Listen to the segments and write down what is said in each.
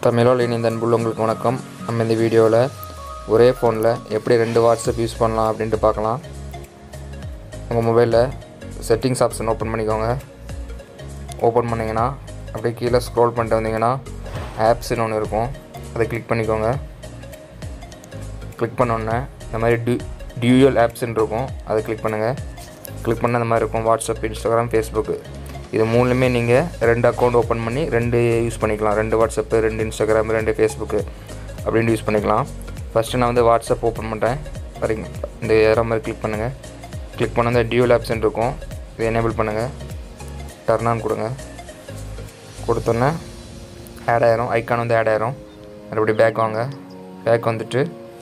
தமிழோல் இணைந்த அன்புள்ளவங்களுக்கு வணக்கம் நம்ம இந்த வீடியோவில் ஒரே ஃபோனில் எப்படி ரெண்டு வாட்ஸ்அப் யூஸ் பண்ணலாம் அப்படின்ட்டு பார்க்கலாம் உங்கள் மொபைலில் செட்டிங்ஸ் ஆப்ஷன் ஓப்பன் பண்ணிக்கோங்க ஓப்பன் பண்ணிங்கன்னா அப்படியே கீழே ஸ்க்ரோல் பண்ணிட்டு வந்தீங்கன்னா ஆப்ஸ்னு ஒன்று இருக்கும் அதை கிளிக் பண்ணிக்கோங்க கிளிக் பண்ணோன்னே இந்த மாதிரி டியூ டியூயல் ஆப்ஸ்ன்னு இருக்கும் அதை கிளிக் பண்ணுங்கள் கிளிக் பண்ண இந்த மாதிரி இருக்கும் வாட்ஸ்அப் இன்ஸ்டாகிராம் ஃபேஸ்புக்கு இது மூணுமே நீங்கள் ரெண்டு அக்கௌண்ட் ஓப்பன் பண்ணி ரெண்டு யூஸ் பண்ணிக்கலாம் ரெண்டு வாட்ஸ்அப்பு ரெண்டு இன்ஸ்டாகிராம் ரெண்டு ஃபேஸ்புக்கு அப்படின்னு யூஸ் பண்ணிக்கலாம் ஃபஸ்ட்டு நான் வந்து வாட்ஸ்அப் ஓப்பன் பண்ணுறேன் பாருங்க இந்த ஏற மாதிரி கிளிக் பண்ணுங்கள் கிளிக் பண்ண இந்த டியூல் ஆப்ஷன் இருக்கும் இதை எனேபிள் பண்ணுங்கள் டர்ன் ஆன் கொடுங்க கொடுத்தோன்னே ஆட் ஆயிரும் ஐக்கான் வந்து ஆட் ஆயிரும் மறுபடியும் பேக் வாங்க பேக் வந்துட்டு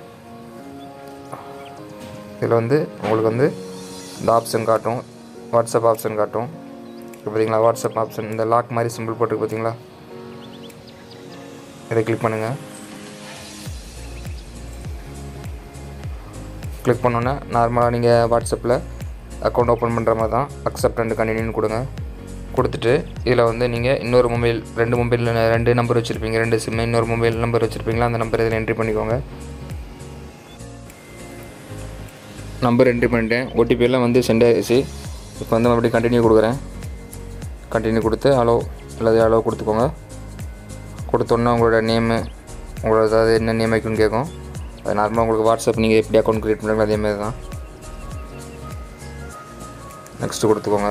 இதில் வந்து உங்களுக்கு வந்து இந்த ஆப்ஷன் காட்டும் வாட்ஸ்அப் ஆப்ஷன் காட்டும் இப்போ பார்த்தீங்களா வாட்ஸ்அப் ஆப்ஷன் இந்த லாக் மாதிரி சிம்பிள் போட்டு பார்த்தீங்களா இதை கிளிக் பண்ணுங்கள் கிளிக் பண்ணோன்னே நார்மலாக நீங்கள் வாட்ஸ்அப்பில் அக்கௌண்ட் ஓப்பன் பண்ணுற மாதிரி தான் அக்செப்ட் அண்ட் கண்டினியூன்னு கொடுங்க கொடுத்துட்டு இதில் வந்து நீங்கள் இன்னொரு மொபைல் ரெண்டு மொபைல் ரெண்டு நம்பர் வச்சுருப்பீங்க ரெண்டு சிம் இன்னொரு மொபைல் நம்பர் வச்சுருப்பீங்களா அந்த நம்பர் இதில் என்ட்ரி பண்ணிக்கோங்க நம்பர் என்ட்ரி பண்ணிட்டேன் ஓடிபி எல்லாம் வந்து சென்ட் ஆயிடுச்சு இப்போ வந்து மறுபடியும் கண்டினியூ கொடுக்குறேன் கண்டினியூ கொடுத்து அலோ அல்லது அலோ கொடுத்துக்கோங்க கொடுத்தோன்னே உங்களோட நேமு உங்களோட அதாவது என்ன நேம் வைக்கணும்னு கேட்கும் அது நார்மலாக உங்களுக்கு வாட்ஸ்அப் நீங்கள் எப்படி அக்கௌண்ட் க்ரியேட் பண்ணுறீங்களோ அதே மாதிரி தான் நெக்ஸ்ட்டு கொடுத்துக்கோங்க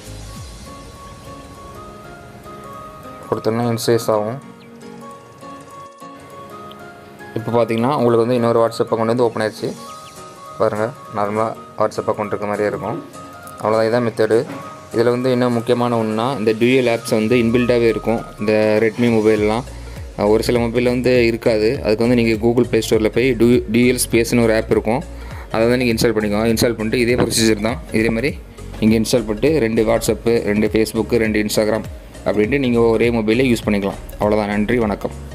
கொடுத்தோன்னே இன்சேஸ் ஆகும் இப்போ பார்த்தீங்கன்னா உங்களுக்கு வந்து இன்னொரு வாட்ஸ்அப் அக்கௌண்ட் வந்து ஓப்பன் ஆயிடுச்சு பாருங்கள் நார்மலாக வாட்ஸ்அப் அக்கௌண்ட் இருக்க மாதிரியே இருக்கும் அவ்வளோதான் இதான் மெத்தடு இதில் வந்து என்ன முக்கியமான ஒன்றுனா இந்த டியூயல் ஆப்ஸ் வந்து இன்பில்டாகவே இருக்கும் இந்த ரெட்மி மொபைல்லாம் ஒரு சில மொபைலில் வந்து இருக்காது அதுக்கு வந்து நீங்கள் கூகுள் ப்ளே ஸ்டோரில் போய் டூ டியூஎல் ஸ்பேஸ்னு ஒரு ஆப் இருக்கும் அதை வந்து நீங்கள் இன்ஸ்டால் பண்ணிக்கோங்க இன்ஸ்டால் பண்ணிட்டு இதே ப்ரொசீஜர் தான் இதே மாதிரி நீங்கள் இன்ஸ்டால் பண்ணிட்டு ரெண்டு வாட்ஸ்அப்பு ரெண்டு ஃபேஸ்புக்கு ரெண்டு இன்ஸ்டாகிராம் அப்படின்ட்டு நீங்கள் ஒரே மொபைலே யூஸ் பண்ணிக்கலாம் அவ்வளோதான் நன்றி வணக்கம்